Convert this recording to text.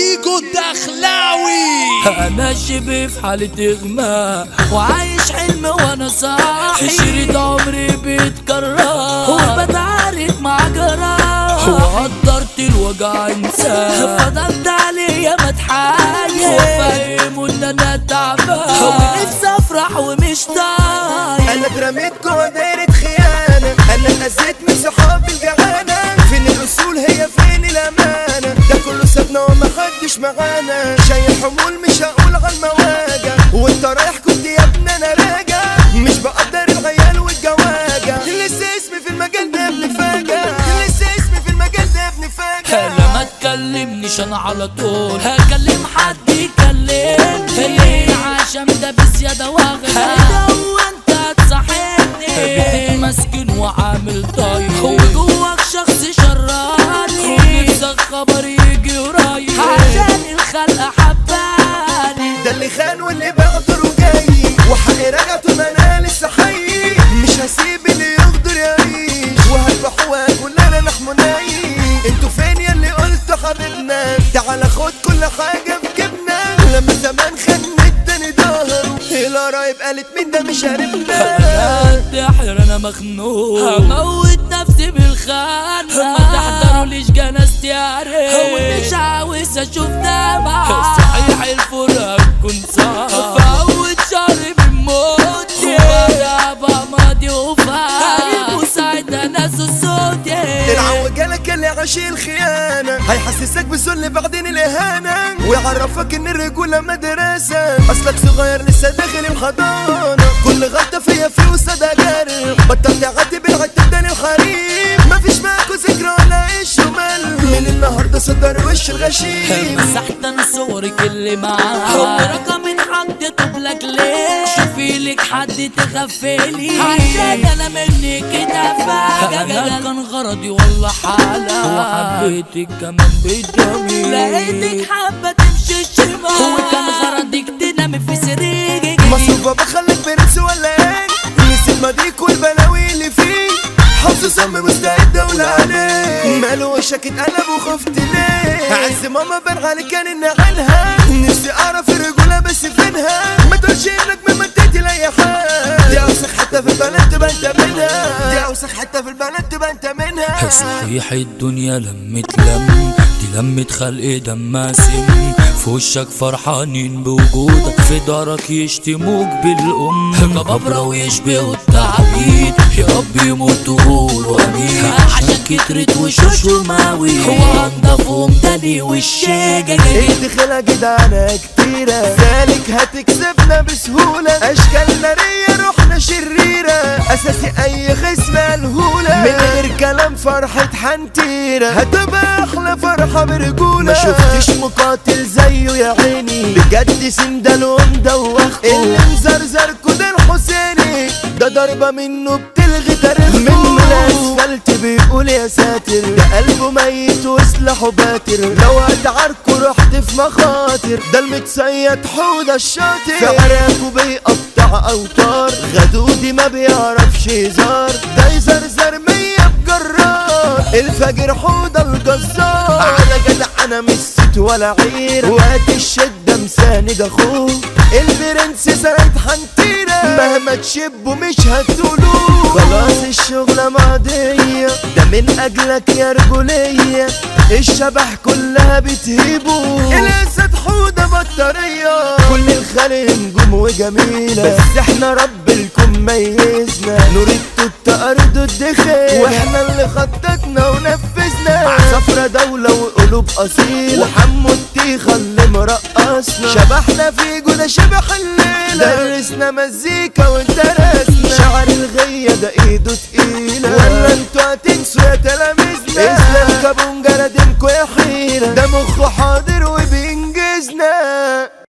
فيجو الدخلاوي انا شبه في حالة اغماء وعايش حلم وانا صاحي شريط عمري بيتكرر وبتعارك مع جراح وقدرت الوجع انساه فضلت عليا متحايل وفاهم ان انا تعبان ونفسي افرح ومش طايق انا اترميت جوا دايرة خيانة انا اتأذيت من صحابي الجعانة فين الاصول هي فين الامانة ده كله سابنا وما حدش معانا شايل حمول مش هقول على المواجع وانت رايح كنت يا ابني انا راجع مش بقدر العيال والجواجع لسه اسمي في المجال ده ابن فاجع لسه اسمي في المجال ده ابن فاجع لا ما تكلمنيش انا على طول هكلم حد يكلمني هي عشان ده بزيادة واغلى هيدا وانت هتصاحبني بيتك مسكين وعامل طاير وجواك شخص شراني ونفسك خبر يجي قريب عشان الخلق حباني ده اللي خان واللي بقدر وجاي وحقي رجعته ما انا لسه حي مش هسيب اللي يقدر يعيش وهذبح واكل انا لحمه ناي انتوا فين يا اللي قلتوا حبيبنا تعال خد كل حاجه في جبنا لما زمان خان اداني ظهره القرايب قالت مين ده مش هربنا انتحر انا مخنوق هموت نفسي بالخانة ما تحضروليش جنازتي عارف ومش عاوز اشوف دمع صحيح الفراق كن صعب فوت شهر من موتي وانا ابقى ماضي وفاق وساعد ناس الصوت العو جالك اللي عاش الخيانة هيحسسك بالذل بعدين الإهانة ويعرفك إن الرجولة مدرسة أصلك صغير لسه داخل الحضانة كل غلطة فيا في وسط جرح بطلت أعدي بالعتاب ده للحريم مفيش معاكوا ذكرى ولا عيش ومال من النهاردة صدر وش الغشيم مسحت انا صورك اللي معاها ورقم من حد طبلك ليه شوفي لك حد تغفلي عشان انا مني كده فاجأ انا كان غرضي والله حالة وحبيتك كمان بدمي لقيتك حابة تمشي الشمال وكان غرضك تنامي في سريرك مصروفة بخليك برنس ولا ايه نسيت ماضيك والبلاوي اللي فيه حظ صم مستعد اقول عليه ماله وشك اتقلب وخفت ليه عز ماما بان عليك كان ان عنها نفسي اعرف الرجولة بس فينها ما تقولش انك من منطقتي لاي حد دي اوسخ حتى في البنات تبقى انت منها دي اوسخ حتى في البنات تبقى انت منها صحيح الدنيا لمت لم دي لمت خلق دماسم في وشك فرحانين بوجودك في دارك يشتموك بالأم كبابرة ويشبهوا التعبيد يا رب يموت وقولوا أمين عشان كترت وشوش وماوي هو أنضفهم تاني والشجاجة الدخلة جدعانة كتيرة ذلك هتكسبنا بسهولة أشكال نارية روحنا شريرة أساسي أي خصم الهولة من غير كلام فرحة حنتيرة هتبقى أحلى فرحة برجولة ما شفتش مقاتل زيه يا عيني بجد سندل ومدوخ اللي مزرزر كده الحسيني ده ضربة منه بتلغي تاريخه منه الأسفلت بيقول يا ساتر ده قلبه ميت وسلاحه باتر لو هتعاركوا رحت في مخاطر ده المتصيد حوده الشاطر في عراكه بيقطع أوتار غدودي ما بيعرفش هزار ده يزرزر مية بجرار الفجر حوده الجزار على جدع أنا مش ست ولا عير وقت الشدة مساند أخوه البرنس سند حنتيرة مهما تشبوا مش هتقولوه خلاص الشغلة ماضية ده من أجلك يا رجولية الشبح كلها بتهيبه الأسد حودة بطارية كل الخلق نجوم وجميلة بس احنا رب الكون ميزنا نور التوت أرض الدخيل واحنا اللي خططنا ونفذنا سفرة دولة وقلوب أصيلة وحمو التيخة اللي مرقصنا شبحنا في جودة شبح الليلة درسنا مزيكا ودرسنا شعر الغية ده ايده تقيلة ولا انتوا هتنسوا يا تلاميذنا اسلام كابونجا ردمكوا يا حيرة ده مخه حاضر وبينجزنا